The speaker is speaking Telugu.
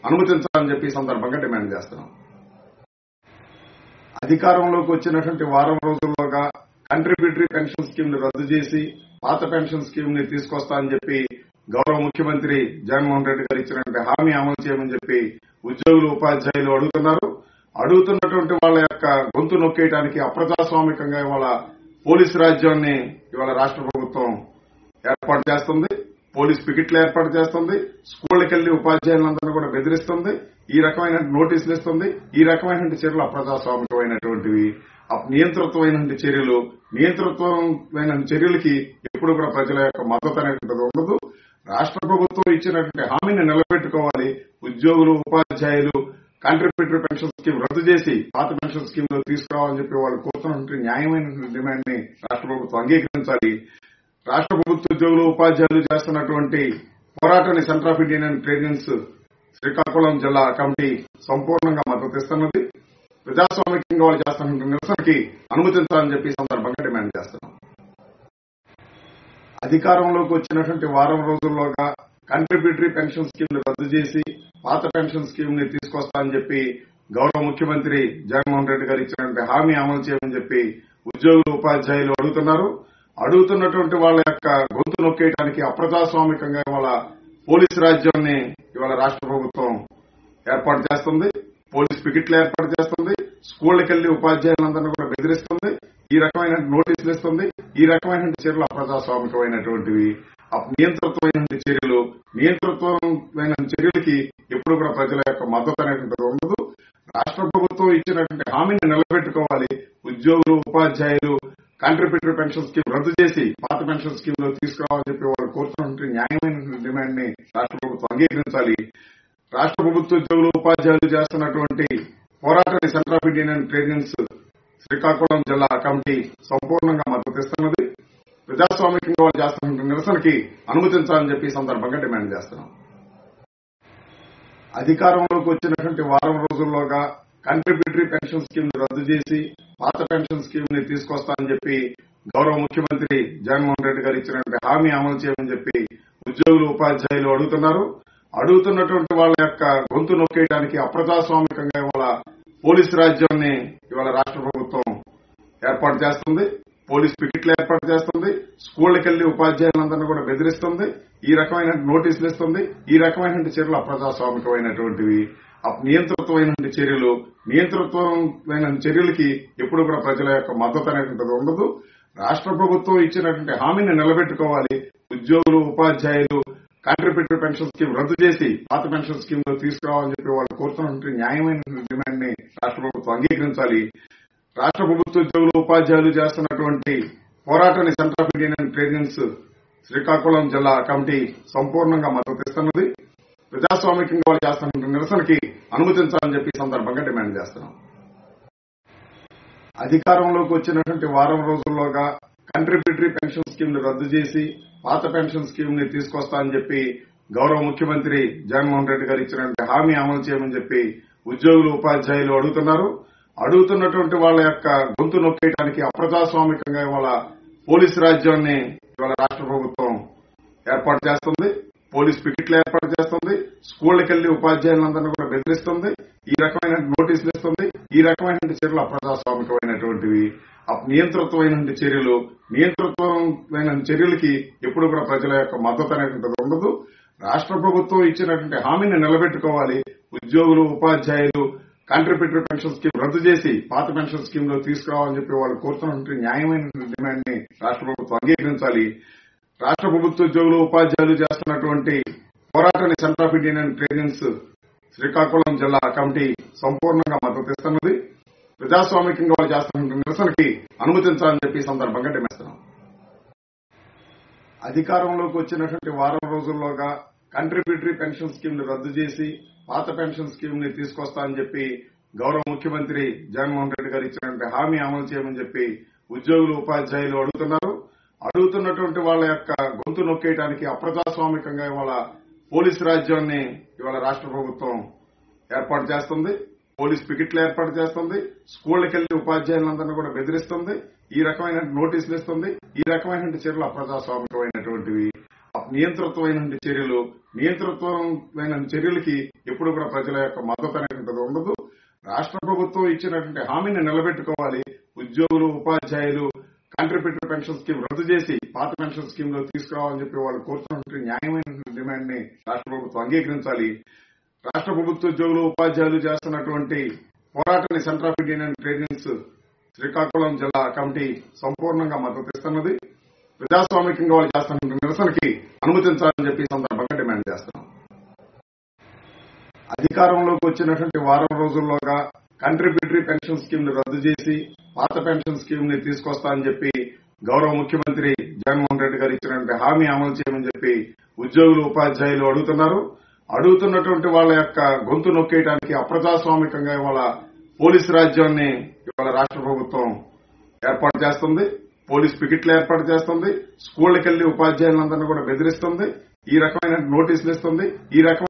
అనుమతించాలని చెప్పి ఈ సందర్భంగా డిమాండ్ చేస్తున్నాం అధికారంలోకి వచ్చినటువంటి వారం రోజుల్లోగా కంట్రిబ్యూటరీ పెన్షన్ స్కీమ్ ని రద్దు చేసి పాత పెన్షన్ స్కీమ్ ని తీసుకొస్తా అని చెప్పి గౌరవ ముఖ్యమంత్రి జగన్మోహన్ రెడ్డి గారు ఇచ్చినటువంటి హామీ అమలు చేయమని చెప్పి ఉద్యోగులు ఉపాధ్యాయులు అడుగుతున్నారు అడుగుతున్నటువంటి వాళ్ళ యొక్క గొంతు నొక్కేయడానికి అప్రజాస్వామికంగా ఇవాళ పోలీసు రాజ్యాన్ని ఇవాళ రాష్ట్ర ప్రభుత్వం ఏర్పాటు చేస్తుంది పోలీస్ పికెట్లు ఏర్పాటు చేస్తుంది స్కూళ్ళకి వెళ్లి ఉపాధ్యాయులందరినీ కూడా బెదిరిస్తుంది ఈ రకమైన నోటీసులు ఇస్తుంది ఈ రకమైన చర్యలు అప్రజాస్వామికమైనటువంటివి అప్- నియంతృత్వమైనటువంటి చర్యలు నియంతృత్వమైన చర్యలకి ఎప్పుడు కూడా ప్రజల యొక్క మద్దతు అనేటువంటిది ఉండదు రాష్ట్ర ప్రభుత్వం ఇచ్చినటువంటి హామీని నిలబెట్టుకోవాలి ఉద్యోగులు ఉపాధ్యాయులు కాంట్రిబ్యూటరీ పెన్షన్ స్కీమ్ రద్దు చేసి పాత పెన్షన్ స్కీమ్ లో తీసుకురావాలని చెప్పి వాళ్ళు కోరుతున్నటువంటి న్యాయమైన డిమాండ్ ని రాష్ట్ర ప్రభుత్వం అంగీకరించాలి రాష్ట్ర ప్రభుత్వ ఉద్యోగులు ఉపాధ్యాయులు చేస్తున్నటువంటి పోరాటాన్ని centre of Indian and trade unions Srikakulam జిల్లా కమిటీ సంపూర్ణంగా మద్దతు ఇస్తున్నది ప్రజాస్వామికంగా వాళ్ళు చేస్తున్న నిరసనకి అనుమతించాలని చెప్పి ఈ సందర్భంగా డిమాండ్ చేస్తున్నాం అధికారంలోకి వచ్చినటువంటి వారం రోజుల్లోగా కంట్రిబ్యూటరీ పెన్షన్ స్కీమ్ ని రద్దు చేసి పాత పెన్షన్ స్కీమ్ ని తీసుకొస్తా అని చెప్పి గౌరవ ముఖ్యమంత్రి జగన్మోహన్ రెడ్డి గారు ఇచ్చినటువంటి హామీ అమలు చేయమని చెప్పి ఉద్యోగులు ఉపాధ్యాయులు అడుగుతున్నారు అడుగుతున్నటువంటి వాళ్ళ యొక్క గొంతు నొక్కేయడానికి అప్రజాస్వామికంగా ఇవాళ పోలీసు రాజ్యాన్ని ఇవాళ రాష్ట్ర ప్రభుత్వం ఏర్పాటు చేస్తుంది పోలీస్ పికెట్లు ఏర్పాటు చేస్తుంది స్కూళ్ళకి వెళ్లి ఉపాధ్యాయులందరినీ కూడా బెదిరిస్తుంది ఈ రకమైన నోటీసులు ఇస్తుంది ఈ రకమైన చర్యలు అప్రజాస్వామికమైనటువంటివి అప్- నియంతృత్వమైన చర్యలు నియంతృత్వమైన చర్యలకి ఎప్పుడు కూడా ప్రజల యొక్క మద్దతు అనేటువంటిది ఉండదు రాష్ట్ర ప్రభుత్వం ఇచ్చినటువంటి హామీని నిలబెట్టుకోవాలి ఉద్యోగులు ఉపాధ్యాయులు కాంట్రిబ్యూటరీ పెన్షన్ స్కీమ్ రద్దు చేసి పాత పెన్షన్ స్కీమ్ లో తీసుకురావాలని చెప్పి వాళ్ళు కోరుతున్నటువంటి న్యాయమైన డిమాండ్ ని రాష్ట్ర ప్రభుత్వం అంగీకరించాలి రాష్ట్ర ప్రభుత్వ ఉద్యోగులు ఉపాధ్యాయులు చేస్తున్నటువంటి పోరాటాన్ని centre of Indian and trade unions Srikakulam జిల్లా కమిటీ సంపూర్ణంగా మద్దతు ఇస్తున్నది ప్రజాస్వామికంగా వాళ్ళు చేస్తున్న నిరసనకి అనుమతించాలని చెప్పి ఈ సందర్భంగా డిమాండ్ చేస్తున్నాం అధికారంలోకి వచ్చినటువంటి వారం రోజుల్లోగా కంట్రిబ్యూటరీ పెన్షన్ స్కీమ్ ని రద్దు చేసి పాత పెన్షన్ స్కీమ్ ని తీసుకొస్తా అని చెప్పి గౌరవ ముఖ్యమంత్రి జగన్మోహన్ రెడ్డి గారు ఇచ్చినటువంటి హామీ అమలు చేయమని చెప్పి ఉద్యోగులు ఉపాధ్యాయులు అడుగుతున్నారు అడుగుతున్నటువంటి వాళ్ళ యొక్క గొంతు నొక్కేయడానికి అప్రజాస్వామికంగా ఇవాళ పోలీసు రాజ్యాన్ని ఇవాళ రాష్ట్ర ప్రభుత్వం ఏర్పాటు చేస్తుంది పోలీస్ పికెట్లు ఏర్పాటు చేస్తుంది స్కూళ్ళకి వెళ్లి ఉపాధ్యాయులందరినీ కూడా బెదిరిస్తుంది ఈ రకమైన నోటీసులు ఇస్తుంది ఈ రకమైన చర్యలు అప్రజాస్వామికమైనటువంటివి అప్- నియంతృత్వమైన చర్యలు నియంతృత్వమైన చర్యలకి ఎప్పుడు కూడా ప్రజల యొక్క మద్దతు అనేటువంటిది ఉండదు రాష్ట్ర ప్రభుత్వం ఇచ్చినటువంటి హామీని నిలబెట్టుకోవాలి ఉద్యోగులు ఉపాధ్యాయులు కాంట్రిబ్యూటరీ పెన్షన్ స్కీమ్ రద్దు చేసి పాత పెన్షన్ స్కీమ్ లో తీసుకురావాలని చెప్పి వాళ్ళు కోరుతున్నటువంటి న్యాయమైన డిమాండ్ ని రాష్ట్ర ప్రభుత్వం అంగీకరించాలి రాష్ట్ర ప్రభుత్వ ఉద్యోగులు ఉపాధ్యాయులు చేస్తున్నటువంటి పోరాటాన్ని centre of Indian and trade unions Srikakulam జిల్లా కమిటీ సంపూర్ణంగా మద్దతు ఇస్తున్నది ప్రజాస్వామికంగా వాళ్ళు చేస్తున్న నిరసనకి అనుమతించాలని చెప్పి ఈ సందర్భంగా డిమాండ్ చేస్తున్నాం అధికారంలోకి వచ్చినటువంటి వారం రోజుల్లోగా కంట్రిబ్యూటరీ పెన్షన్ స్కీమ్ ని రద్దు చేసి పాత పెన్షన్ స్కీమ్ ని తీసుకొస్తా అని చెప్పి గౌరవ ముఖ్యమంత్రి జగన్మోహన్ రెడ్డి గారు ఇచ్చినటువంటి హామీ అమలు చేయమని చెప్పి ఉద్యోగులు ఉపాధ్యాయులు అడుగుతున్నారు అడుగుతున్నటువంటి వాళ్ళ యొక్క గొంతు నొక్కేయడానికి అప్రజాస్వామికంగా ఇవాళ పోలీసు రాజ్యాన్ని ఇవాళ రాష్ట్ర ప్రభుత్వం ఏర్పాటు చేస్తుంది పోలీస్ పికెట్లు ఏర్పాటు చేస్తుంది స్కూళ్ళకి వెళ్లి ఉపాధ్యాయులందరినీ కూడా బెదిరిస్తుంది ఈ రకమైన నోటీసులు ఇస్తుంది ఈ రకమైన చర్యలు అప్రజాస్వామికమైనటువంటివి అప్- నియంతృత్వమైన చర్యలు నియంతృత్వమైన చర్యలకి ఎప్పుడు కూడా ప్రజల యొక్క మద్దతు అనేటువంటిది ఉండదు రాష్ట్ర ప్రభుత్వం ఇచ్చినటువంటి హామీని నిలబెట్టుకోవాలి ఉద్యోగులు ఉపాధ్యాయులు కాంట్రిబ్యూటరీ పెన్షన్ స్కీమ్ రద్దు చేసి పాత పెన్షన్ స్కీమ్ లో తీసుకురావాలని చెప్పి వాళ్ళు కోరుతున్నటువంటి న్యాయమైన డిమాండ్ ని రాష్ట్ర ప్రభుత్వం అంగీకరించాలి రాష్ట్ర ప్రభుత్వ ఉద్యోగులు ఉపాధ్యాయులు చేస్తున్నటువంటి పోరాటాన్ని centre of Indian and trade unions Srikakulam జిల్లా కమిటీ సంపూర్ణంగా మద్దతు ఇస్తున్నది ప్రజాస్వామికంగా వాళ్ళు చేస్తున్న నిరసనకి అనుమతించాలని చెప్పి ఈ సందర్భంగా డిమాండ్ చేస్తున్నాం అధికారంలోకి వచ్చినటువంటి వారం రోజుల్లోగా కంట్రిబ్యూటరీ పెన్షన్ స్కీమ్ ని రద్దు చేసి పాత పెన్షన్ స్కీమ్ ని తీసుకొస్తా అని చెప్పి గౌరవ ముఖ్యమంత్రి జగన్మోహన్ రెడ్డి గారు ఇచ్చినటువంటి హామీ అమలు చేయమని చెప్పి ఉద్యోగులు ఉపాధ్యాయులు అడుగుతున్నారు అడుగుతున్నటువంటి వాళ్ళ యొక్క గొంతు నొక్కేయడానికి అప్రజాస్వామికంగా ఇవాళ పోలీసు రాజ్యాన్ని ఇవాళ రాష్ట్ర ప్రభుత్వం ఏర్పాటు చేస్తుంది పోలీస్ పికెట్లు ఏర్పాటు చేస్తుంది స్కూళ్ళకి వెళ్లి ఉపాధ్యాయులందరినీ కూడా బెదిరిస్తుంది ఈ రకమైన నోటీసులు ఇస్తుంది ఈ రకమైన చర్యలు అప్రజాస్వామికమైనటువంటివి నియంతృత్వమైన చర్యలు నియంతృత్వమైన చర్యలకి ఎప్పుడు కూడా ప్రజల యొక్క మద్దతు అనేటువంటిది ఉండదు రాష్ట్ర ప్రభుత్వం ఇచ్చినటువంటి హామీని నిలబెట్టుకోవాలి ఉద్యోగులు ఉపాధ్యాయులు కాంట్రిబ్యూటరీ పెన్షన్ స్కీమ్ రద్దు చేసి పాత పెన్షన్ స్కీమ్ లో తీసుకురావాలని చెప్పి వాళ్ళు కోరుతున్నటువంటి న్యాయమైన డిమాండ్ ని రాష్ట్ర ప్రభుత్వం అంగీకరించాలి రాష్ట్ర ప్రభుత్వ ఉద్యోగులు ఉపాధ్యాయులు చేస్తున్నటువంటి పోరాటాన్ని centre of Indian and trade unions Srikakulam జిల్లా కమిటీ సంపూర్ణంగా మద్దతు ఇస్తున్నది ప్రజాస్వామికంగా వాళ్ళు చేస్తున్న నిరసనకి అనుమతించాలని చెప్పి ఈ సందర్భంగా డిమాండ్ చేస్తున్నాం అధికారంలోకి వచ్చినటువంటి వారం రోజుల్లోగా కంట్రిబ్యూటరీ పెన్షన్ స్కీమ్ ని రద్దు చేసి పాత పెన్షన్ స్కీమ్ ని తీసుకొస్తామని చెప్పి గౌరవ ముఖ్యమంత్రి జగన్మోహన్ రెడ్డి గారు ఇచ్చినటువంటి హామీ అమలు చేయమని చెప్పి ఉద్యోగులు ఉపాధ్యాయులు అడుగుతున్నారు అడుగుతున్నటువంటి వాళ్ళ యొక్క గొంతు నొక్కేయడానికి అప్రజాస్వామికంగా ఇవాళ పోలీసు రాజ్యాన్ని ఇవాళ రాష్ట్ర ప్రభుత్వం ఏర్పాటు చేస్తుంది పోలీస్ పికెట్లు ఏర్పాటు చేస్తుంది స్కూళ్లకు వెళ్లి ఉపాధ్యాయులందరినీ కూడా బెదిరిస్తుంది ఈ రకమైన నోటీసులు ఇస్తుంది ఈ రకమైన